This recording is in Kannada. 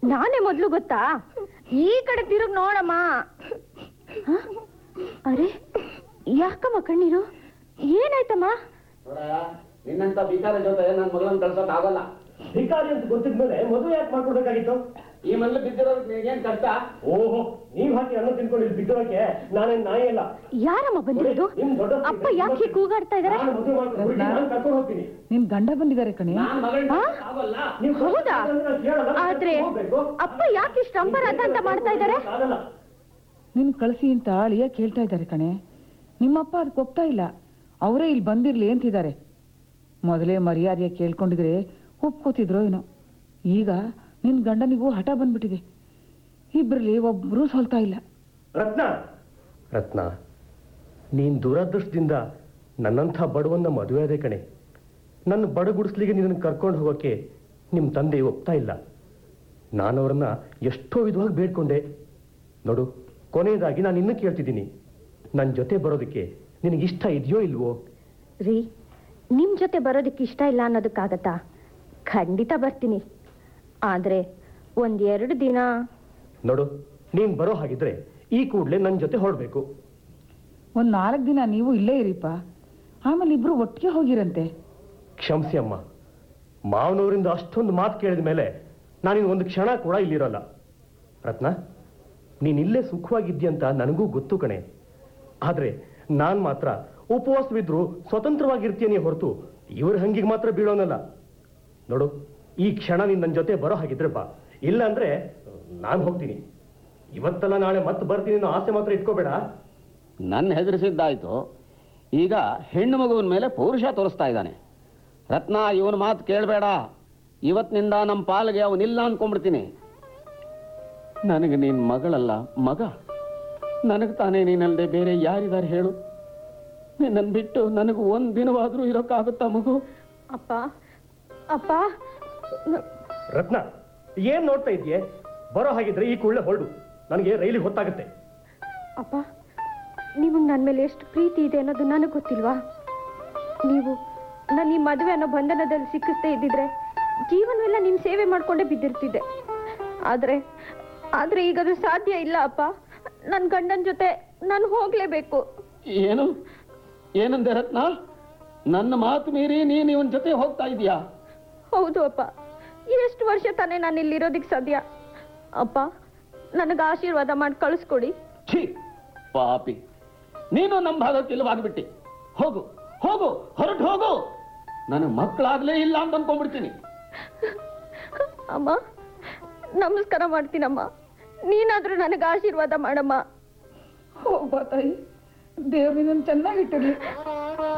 ನಾನೇ ಮೊದ್ಲು ಗೊತ್ತಾ ಈ ಕಡೆ ತಿರುಗ್ ನೋಡಮ್ಮ ಹ? ಅರೆ ಯಾಕಮ್ಮ ಕಣ್ಣೀರು ಏನಾಯ್ತಮ್ಮ ನಿನ್ನಂತ ಬಿಕಾರ ಜೊತೆ ನನ್ನ ಮಗಳನ್ನ ಕಳ್ಸೋಕ್ ಆಗಲ್ಲ ಭಿಕಾರಿ ಅಂತ ಗೊತ್ತಿದ್ಮೇಲೆ ಮದುವೆ ಯಾಕೆ ಮಾಡ್ಕೊಡ್ಬೇಕಾಗಿತ್ತು ಈ ಮನೇಲಿ ಬಿದ್ದಿರೋದಕ್ಕೆ ನಿನಗೇನ್ ಕಷ್ಟ ಓಹೋ ನೀವ್ ಹಾಕಿ ಅನ್ನ ತಿನ್ಕೊಂಡು ಇಲ್ಲಿ ಬಿದ್ದೋಕೆ ನಾನೇನ್ ನಾಯಿ ಇಲ್ಲ ಯಾರಮ್ಮ ಬಂದಿರೋದು ನಿಮ್ ದೊಡ್ಡ ಅಪ್ಪ ಯಾಕೆ ಹೀಗ್ ಕೂಗಾಡ್ತಾ ಇದಾರೆ ನಾನು ಮದುವೆ ಮಾಡ್ಕೊಂಡು ಹುಡುಗಿ ನಾನು ಕರ್ಕೊಂಡು ಹೋಗ್ತೀನಿ ನಿನ್ ಗಂಡ ಬಂದಿದ್ದಾರೆ ಕಣೆ ನಾನ್ ಮಗಳನ್ನ ಹಾ? ಆಗಲ್ಲ ನೀವು ಹೌದಾ ಕೇಳಲ್ಲ ಆದ್ರೆ ಹೋಗ್ಬೇಕು. ಅಪ್ಪ ಯಾಕೆ ಇಷ್ಟು ಅಂಬರಾಧ ಅಂತ ಮಾಡ್ತಾ ಇದಾರೆ ಆಗಲ್ಲ ನಿನ್ ಕಳಿಸಿ ಅಂತ ಅಳಿಯ ಕೇಳ್ತಾ ಇದ್ದಾರೆ ಕಣೆ ನಿಮ್ಮಪ್ಪ ಅದಕ್ಕೆ ಒಪ್ತಾ ಇಲ್ಲ ಅವರೇ ಇಲ್ಲಿ ಬಂದಿರ್ಲಿ ಅಂತಿದ್ದಾರೆ ಮೊದಲೇ ಮರ್ಯಾದೆಯ ಕೇಳ್ಕೊಂಡಿದ್ರೆ ಒಪ್ಕೋತಿದ್ರೋ ಏನೋ ಈಗ ನಿನ್ ಗಂಡನಿಗೂ ಹಠ ಬಂದ್ಬಿಟ್ಟಿದೆ ಇಬ್ರಲ್ಲಿ ಒಬ್ರು ಸೋಲ್ತಾ ಇಲ್ಲ ರತ್ನ ರತ್ನ ನೀನ್ ದುರದೃಷ್ಟದಿಂದ ನನ್ನಂಥ ಬಡವನ್ನ ಮದುವೆ ಆದೆ ಕಣೆ ನನ್ನ ಬಡಗುಡಿಸ್ಲಿಗೆ ನಿನ್ನನ್ನು ಕರ್ಕೊಂಡು ಹೋಗೋಕೆ ನಿಮ್ಮ ತಂದೆ ಒಪ್ತಾ ಇಲ್ಲ ನಾನು ಅವರನ್ನ ಎಷ್ಟೋ ವಿಧವಾಗಿ ಬೇಡ್ಕೊಂಡೆ ನೋಡು ಕೊನೆಯದಾಗಿ ನಾನು ಇನ್ನೂ ಕೇಳ್ತಿದ್ದೀನಿ ನನ್ನ ಜೊತೆ ಬರೋದಕ್ಕೆ ನಿನಗೆ ಇಷ್ಟ ಇದೆಯೋ ಇಲ್ವೋ ರೀ ನಿಮ್ ಜೊತೆ ಬರೋದಕ್ಕೆ ಇಷ್ಟ ಇಲ್ಲ ಅನ್ನೋದಕ್ಕಾಗತ್ತಾ ಖಂಡಿತ ಬರ್ತೀನಿ ಆದ್ರೆ ಒಂದ್ ಎರಡು ದಿನ ನೋಡು ನೀನ್ ಬರೋ ಹಾಗಿದ್ರೆ ಈ ಕೂಡಲೇ ನನ್ನ ಜೊತೆ ಹೊರಡ್ಬೇಕು ಒಂದ್ ನಾಲ್ಕು ದಿನ ನೀವು ಇಲ್ಲೇ ಇರಿಪ್ಪ ಆಮೇಲೆ ಇಬ್ರು ಒಟ್ಟಿಗೆ ಹೋಗಿರಂತೆ ಕ್ಷಮಿಸಿ ಅಮ್ಮ ಮಾವನವರಿಂದ ಅಷ್ಟೊಂದು ಮಾತು ಕೇಳಿದ ಮೇಲೆ ನಾನಿನ್ ಒಂದು ಕ್ಷಣ ಕೂಡ ಇಲ್ಲಿರಲ್ಲ ರತ್ನ ನೀನ್ ಇಲ್ಲೇ ಸುಖವಾಗಿದ್ಯಂತ ನನಗೂ ಗೊತ್ತು ಕಣೆ ಆದ್ರೆ ನಾನ್ ಮಾತ್ರ ಉಪವಾಸವಿದ್ರು ಸ್ವತಂತ್ರವಾಗಿರ್ತೀನಿ ಹೊರತು ಇವ್ರ ಹಂಗಿಗೆ ಮಾತ್ರ ಬೀಳೋನಲ್ಲ ನೋಡು ಈ ಕ್ಷಣ ನೀನ್ ನನ್ನ ಜೊತೆ ಬರೋ ಹಾಗಿದ್ರೆ ಬಾ ಇಲ್ಲ ಅಂದ್ರೆ ನಾನು ಹೋಗ್ತೀನಿ ಇವತ್ತಲ್ಲ ನಾಳೆ ಮತ್ತೆ ಬರ್ತೀನಿ ಅನ್ನೋ ಆಸೆ ಮಾತ್ರ ಇಟ್ಕೋಬೇಡ ನನ್ನ ಹೆದರಿಸಿದ್ದಾಯ್ತು ಈಗ ಹೆಣ್ಣು ಮಗುವಿನ ಮೇಲೆ ಪೌರುಷ ತೋರಿಸ್ತಾ ಇದ್ದಾನೆ ರತ್ನ ಇವನ ಮಾತು ಕೇಳಬೇಡ ಇವತ್ತಿನಿಂದ ನಮ್ಮ ಪಾಲಿಗೆ ಅವನಿಲ್ಲ ಅನ್ಕೊಂಡ್ಬಿಡ್ತೀನಿ ನನಗೆ ನೀನ್ ಮಗಳಲ್ಲ ಮಗ ನನಗೆ ತಾನೇ ನೀನಲ್ಲದೆ ಬೇರೆ ಯಾರಿದ್ದಾರೆ ಹೇಳು ನಿನ್ನನ್ನು ಬಿಟ್ಟು ನನಗೆ ಒಂದ್ ದಿನವಾದ್ರೂ ಇರೋಕ್ಕಾಗುತ್ತಾ ಮಗು ಅಪ್ಪ ಅಪ್ಪ ರತ್ನ ಏನ್ ನೋಡ್ತಾ ಇದೆಯೇ ಬರೋ ಹಾಗಿದ್ರೆ ಈ ಕೂಡಲೇ ಹೊರಡು ನನಗೆ ರೈಲಿಗೆ ಹೊತ್ತಾಗುತ್ತೆ ಅಪ್ಪ ನಿಮಗೆ ನನ್ನ ಮೇಲೆ ಎಷ್ಟು ಪ್ರೀತಿ ಇದೆ ಅನ್ನೋದು ನನಗೆ ಗೊತ್ತಿಲ್ವಾ ನೀವು ನಾನು ಈ ಮದುವೆ ಅನ್ನೋ ಬಂಧನದಲ್ಲಿ ಸಿಕ್ಕಿಸ್ತೇ ಇದ್ದಿದ್ರೆ ಜೀವನವೆಲ್ಲ ನಿಮ್ಮ ಸೇವೆ ಮಾಡ್ಕೊಂಡೇ ಬಿದ್ದಿರ್ತಿದ್ದೆ ಆದ್ರೆ ಆದ್ರೆ ಈಗ ಅದು ಸಾಧ್ಯ ಇಲ್ಲ ಅಪ್ಪ ನನ್ನ ಗಂಡನ ಜೊತೆ ನಾನು ಹೋಗ್ಲೇಬೇಕು ಏನು ಏನಂದೆ ರತ್ನ ನನ್ನ ಮಾತು ಮೀರಿ ನೀನು ಇವನ್ ಜೊತೆ ಹೋಗ್ತಾ ಇದೀಯಾ ಹೌದು ಅಪ್ಪ ಎಷ್ಟು ವರ್ಷ ತಾನೇ ನಾನು ಇಲ್ಲಿರೋದಕ್ಕೆ ಸಾಧ್ಯ ಅಪ್ಪ ನನಗೆ ಆಶೀರ್ವಾದ ಮಾಡಿ ಕಳಿಸ್ಕೊಡಿ ಛೀ ಪಾಪಿ ನೀನು ನಮ್ಮ ಭಾಗಕ್ಕೆ ಇಲ್ಲವಾಗ್ಬಿಟ್ಟಿ ಹೋಗು ಹೋಗು ಹೊರಟು ಹೋಗು ನನಗೆ ಮಕ್ಕಳಾಗ್ಲೇ ಇಲ್ಲ ಅಂತ ಅನ್ಕೊಂಡ್ಬಿಡ್ತೀನಿ ಅಮ್ಮ ನಮಸ್ಕಾರ ಮಾಡ್ತೀನಮ್ಮ ನೀನಾದ್ರೂ ನನಗೆ ಆಶೀರ್ವಾದ ಮಾಡಮ್ಮ ಹೋಗ್ಬಾ ತಾಯಿ ದೇವ್ರು ನಿನ್ನನ್ನು ಚೆನ್ನಾಗಿಟ್ಟಿರ್ಲಿ